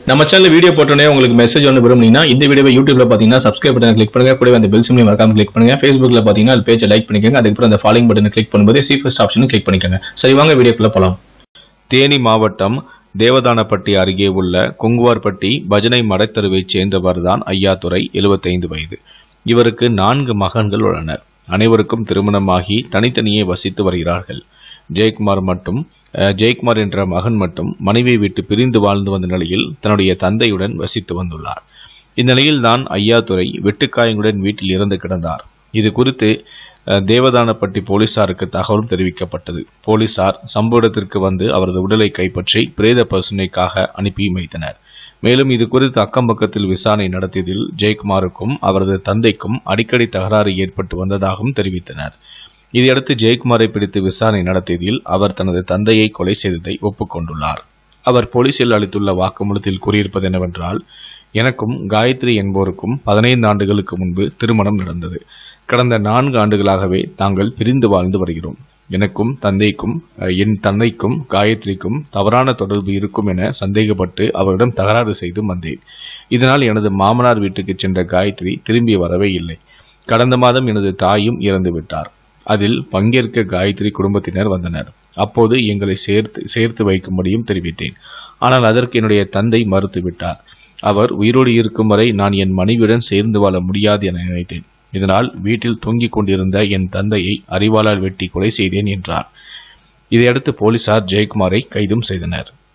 நம்ம channel video போட்டோன்னே உங்களுக்கு மெசேஜ் ஒன்று விரும்புனீங்கன்னா இந்த வீடியோவை யூடியூப்ல பார்த்தீங்கன்னா சப்ஸ்கிரைப் பட்டன் கிளிக் பண்ணுங்க கூடவே அந்த பெல் சிம்லையும் மறக்காம கிளிக் பண்ணுங்க ஃபேஸ்புக்ல பார்த்தீங்கன்னா அது பேஜை லைக் பண்ணிக்கோங்க அதுக்கப்புறம் அந்த ஃபாலோயிங் பட்டனை கிளிக் பண்ணும்போது சி ஃபர்ஸ்ட் ஆப்ஷனும் கிளிக் பண்ணிக்கோங்க சரி வாங்க வீடியோக்குள்ள போலாம் தேனி மாவட்டம் தேவதானப்பட்டி அருகே உள்ள குங்குவார்பட்டி பஜனை மடத்தருவைச் சேர்ந்தவர்தான் ஐயாதுரை 75 வயது இவருக்கு நான்கு மகன்கள் உள்ளனர் அனைவருக்கும் திருமணமாகி தனித்தனியே வசித்து வருகிறார்கள் ஜெயக்குமார் மட்டும் அஹ், ஜெயக்குமார் என்ற மகன் மட்டும் மனைவியை விட்டு பிரிந்து வாழ்ந்து வந்த நிலையில் தன்னுடைய தந்தையுடன் வசித்து வந்துள்ளார் இந்நிலையில் தான் ஐயாதுரை வெட்டுக்காயங்களுடன் வீட்டில் இறந்து கிடந்தார் இது குறித்து அஹ், தேவதானப்பட்டி போலீசாருக்கு தகவல் தெரிவிக்கப்பட்டது போலீசார் சம்பவ இடத்திற்கு வந்து அவரது உடலை கைப்பற்றி பிரேத பரிசோதனைக்காக அனுப்பி வைத்தனர் மேலும் இது குறித்து அக்கம் பக்கத்தில் விசாரணை நடத்தியதில் ஜெயக்குமாருக்கும் அவரது தந்தைக்கும் அடிக்கடி தகராறு ஏற்பட்டு வந்ததாகவும் தெரிவித்தனர் இதையடுத்து ஜெயக்குமாரை பிடித்து விசாரணை நடத்தியதில் அவர் தனது தந்தையை கொலை செய்ததை ஒப்புக்கொண்டுள்ளார் அவர் போலீசில் அளித்துள்ள வாக்குமூலத்தில் கூறியிருப்பது என்னவென்றால் எனக்கும் காயத்ரி என்போருக்கும் பதினைந்து ஆண்டுகளுக்கு முன்பு திருமணம் நடந்தது கடந்த நான்கு ஆண்டுகளாகவே நாங்கள் பிரிந்து வாழ்ந்து வருகிறோம் எனக்கும் தந்தைக்கும் அஹ், என் தந்தைக்கும் காயத்ரிக்கும் தவறான தொடர்பு இருக்கும் என சந்தேகப்பட்டு அவரிடம் தகராறு செய்து வந்தேன் இதனால் எனது மாமனார் வீட்டுக்கு சென்ற காயத்ரி திரும்பி வரவே இல்லை கடந்த மாதம் எனது தாயும் இறந்து விட்டார் அதில் பங்கேற்க காயத்ரி குடும்பத்தினர் வந்தனர் அப்போது எங்களை சேர்த்து சேர்த்து வைக்கும்படியும் தெரிவித்தேன் ஆனால் அதற்கு என்னுடைய தந்தை மறுத்து விட்டார் அவர் உயிரோடு இருக்கும் வரை நான் என் மனைவியுடன் சேர்ந்து வாழ முடியாது என நினைத்தேன் இதனால் வீட்டில் தூங்கிக் கொண்டிருந்த என் தந்தையை அறிவாளால் வெட்டி கொலை செய்தேன் என்றார் இதையடுத்து போலீசார் ஜெயக்குமாரை கைதும் செய்தனர்